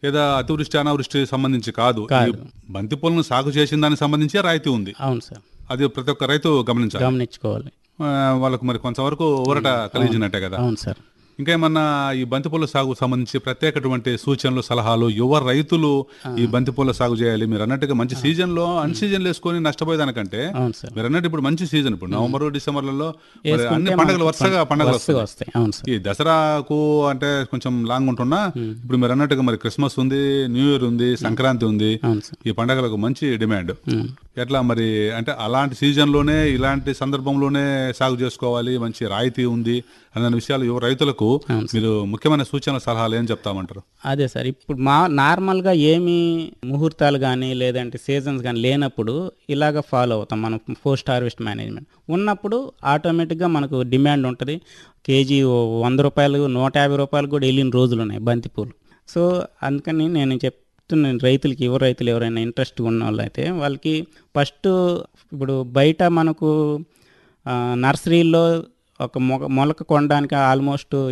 లేదా అతివృష్టి అనావృష్టి సంబంధించి కాదు ఈ బంతి పూలను సాగు చేసిన దానికి సంబంధించి రాయితీ ఉంది అవును సార్ అది ప్రతి ఒక్క రైతు గమనించాలి గమనించుకోవాలి ఆ, వాళ్ళకు మరి కొంతవరకు ఊరట కలిగించినట్టే కదా అవును సార్ ఇంకా ఏమన్నా ఈ బంతిపూల సాగు సంబంధించి ప్రత్యేకటువంటి సూచనలు సలహాలు యువ రైతులు ఈ బంతిపూల సాగు చేయాలి మీరు అన్నట్టుగా మంచి సీజన్ లో అన్ సీజన్ వేసుకొని నష్టపోయేదానికంటే అవును సార్ మీరు అన్నట్టు ఇప్పుడు మంచి సీజన్ ఇప్పుడు నవంబర్ డిసెంబర్లలో మరి అన్ని వేసుకుంటే పండుగలు మనకు వరుసగా పండుగలు వరుసగా వస్తాయి వస్తాయి అవును సార్ ఈ దసరాకు అంటే కొంచెం లాంగ్ ఉంటున్నా ఇప్పుడు మీరు అన్నట్టుగా మరి క్రిస్మస్ ఉంది న్యూ ఇయర్ ఉంది సంక్రాంతి ఉంది అవును సార్ ఈ పండగలకు మంచి డిమాండ్ ఉమ్. ఎట్లా మరి అంటే అలాంటి సీజన్లోనే ఇలాంటి సందర్భంలోనే సాగు చేసుకోవాలి మంచి రాయితీ ఉంది అన్న విషయాలు యువ రైతులకు మీరు ముఖ్యమైన సూచనల సలహాలు ఏం చెప్తామంటారు అదే సార్ ఇప్పుడు మా నార్మల్గా ఏమి ముహూర్తాలు కానీ లేదంటే సీజన్స్ కానీ లేనప్పుడు ఇలాగ ఫాలో అవుతాం మనం పోస్ట్ హార్వెస్ట్ మేనేజ్మెంట్ ఉన్నప్పుడు ఆటోమేటిక్గా మనకు డిమాండ్ ఉంటుంది కేజీ ఓ వంద రూపాయలు నూట యాభై రూపాయలు కూడా వెళ్ళిన రోజులు ఉన్నాయి బంతిపూలు సో అందుకని నేను చెప్తున్నాను రైతులకి యువ రైతులు ఎవరైనా ఇంట్రెస్ట్ ఉన్న వాళ్ళు అయితే వాళ్ళకి ఫస్ట్ ఇప్పుడు బయట మనకు ఆ, నర్సరీల్లో ఒక మొగ మొలక కొనడానికి ఆల్మోస్ట్